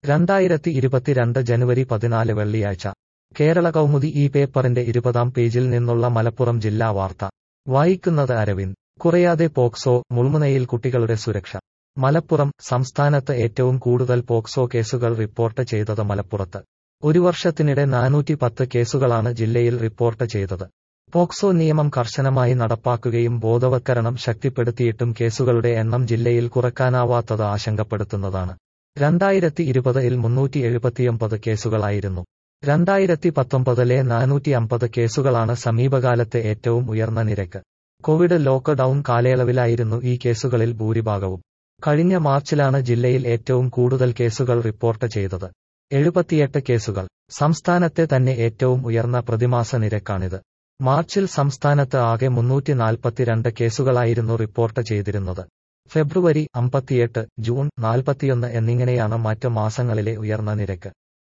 രണ്ടായിരത്തി ഇരുപത്തിരണ്ട് ജനുവരി പതിനാല് വെള്ളിയാഴ്ച കേരള കൗമുദി ഈ പേപ്പറിന്റെ ഇരുപതാം പേജിൽ നിന്നുള്ള മലപ്പുറം ജില്ലാ വാർത്ത വായിക്കുന്നത് അരവിന്ദ് കുറയാതെ പോക്സോ മുൾമുനയിൽ കുട്ടികളുടെ സുരക്ഷ മലപ്പുറം സംസ്ഥാനത്ത് ഏറ്റവും കൂടുതൽ പോക്സോ കേസുകൾ റിപ്പോർട്ട് ചെയ്തത് മലപ്പുറത്ത് ഒരു വർഷത്തിനിടെ നാനൂറ്റി പത്ത് കേസുകളാണ് ജില്ലയിൽ റിപ്പോർട്ട് ചെയ്തത് പോക്സോ നിയമം കർശനമായി നടപ്പാക്കുകയും ബോധവത്കരണം ശക്തിപ്പെടുത്തിയിട്ടും കേസുകളുടെ എണ്ണം ജില്ലയിൽ കുറക്കാനാവാത്തത് ആശങ്കപ്പെടുത്തുന്നതാണ് രണ്ടായിരത്തി ഇരുപതിൽ മുന്നൂറ്റി എഴുപത്തിയൊമ്പത് കേസുകളായിരുന്നു രണ്ടായിരത്തി പത്തൊമ്പതിലെ നാനൂറ്റി അമ്പത് കേസുകളാണ് സമീപകാലത്തെ ഏറ്റവും ഉയർന്ന നിരക്ക് കോവിഡ് ലോക്ക്ഡൌൺ കാലയളവിലായിരുന്നു ഈ കേസുകളിൽ ഭൂരിഭാഗവും കഴിഞ്ഞ മാർച്ചിലാണ് ജില്ലയിൽ ഏറ്റവും കൂടുതൽ കേസുകൾ റിപ്പോർട്ട് ചെയ്തത് എഴുപത്തിയെട്ട് കേസുകൾ സംസ്ഥാനത്തെ തന്നെ ഏറ്റവും ഉയർന്ന പ്രതിമാസ നിരക്കാണിത് മാർച്ചിൽ സംസ്ഥാനത്ത് ആകെ മുന്നൂറ്റി നാൽപ്പത്തിരണ്ട് കേസുകളായിരുന്നു റിപ്പോർട്ട് ചെയ്തിരുന്നത് ഫെബ്രുവരി അമ്പത്തിയെട്ട് ജൂൺ നാൽപ്പത്തിയൊന്ന് എന്നിങ്ങനെയാണ് മറ്റ് മാസങ്ങളിലെ ഉയർന്ന നിരക്ക്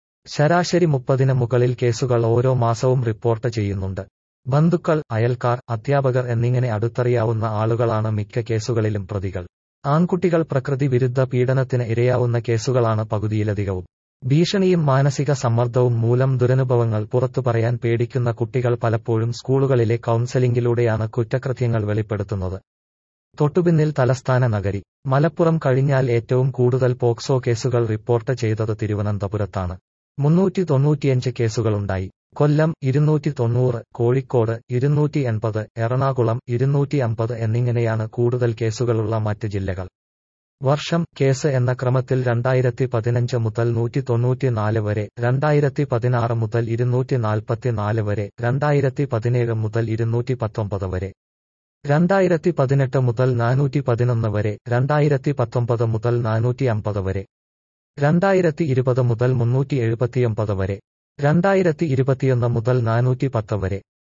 ശരാശരി മുപ്പതിന് മുകളിൽ കേസുകൾ ഓരോ മാസവും റിപ്പോർട്ട് ചെയ്യുന്നുണ്ട് ബന്ധുക്കൾ അയൽക്കാർ അധ്യാപകർ എന്നിങ്ങനെ അടുത്തറിയാവുന്ന ആളുകളാണ് മിക്ക കേസുകളിലും പ്രതികൾ ആൺകുട്ടികൾ പ്രകൃതി വിരുദ്ധ പീഡനത്തിന് ഇരയാവുന്ന കേസുകളാണ് പകുതിയിലധികവും ഭീഷണിയും മാനസിക സമ്മർദ്ദവും മൂലം ദുരനുഭവങ്ങൾ പുറത്തു പറയാൻ പേടിക്കുന്ന കുട്ടികൾ പലപ്പോഴും സ്കൂളുകളിലെ കൗൺസലിംഗിലൂടെയാണ് കുറ്റകൃത്യങ്ങൾ വെളിപ്പെടുത്തുന്നത് തൊട്ടുപിന്നിൽ തലസ്ഥാന നഗരി മലപ്പുറം കഴിഞ്ഞാൽ ഏറ്റവും കൂടുതൽ പോക്സോ കേസുകൾ റിപ്പോർട്ട് ചെയ്തത് തിരുവനന്തപുരത്താണ് മുന്നൂറ്റി തൊണ്ണൂറ്റിയഞ്ച് കേസുകളുണ്ടായി കൊല്ലം ഇരുന്നൂറ്റി തൊണ്ണൂറ് കോഴിക്കോട് ഇരുന്നൂറ്റി എൺപത് എറണാകുളം ഇരുന്നൂറ്റി അമ്പത് എന്നിങ്ങനെയാണ് കൂടുതൽ കേസുകളുള്ള മറ്റ് ജില്ലകൾ വർഷം കേസ് എന്ന ക്രമത്തിൽ രണ്ടായിരത്തി പതിനഞ്ച് മുതൽ നൂറ്റി തൊണ്ണൂറ്റിനാല് വരെ രണ്ടായിരത്തി പതിനാറ് മുതൽ ഇരുന്നൂറ്റി നാൽപ്പത്തിനാല് വരെ രണ്ടായിരത്തി പതിനേഴ് മുതൽ ഇരുന്നൂറ്റി പത്തൊമ്പത് വരെ രണ്ടായിരത്തി പതിനെട്ട് മുതൽ നാനൂറ്റി പതിനൊന്ന് വരെ രണ്ടായിരത്തി പത്തൊമ്പത് മുതൽ നാനൂറ്റി അമ്പത് വരെ രണ്ടായിരത്തി ഇരുപത് മുതൽ മുന്നൂറ്റി എഴുപത്തിയൊമ്പത് വരെ രണ്ടായിരത്തി ഇരുപത്തിയൊന്ന് മുതൽ നാനൂറ്റി പത്ത് വരെ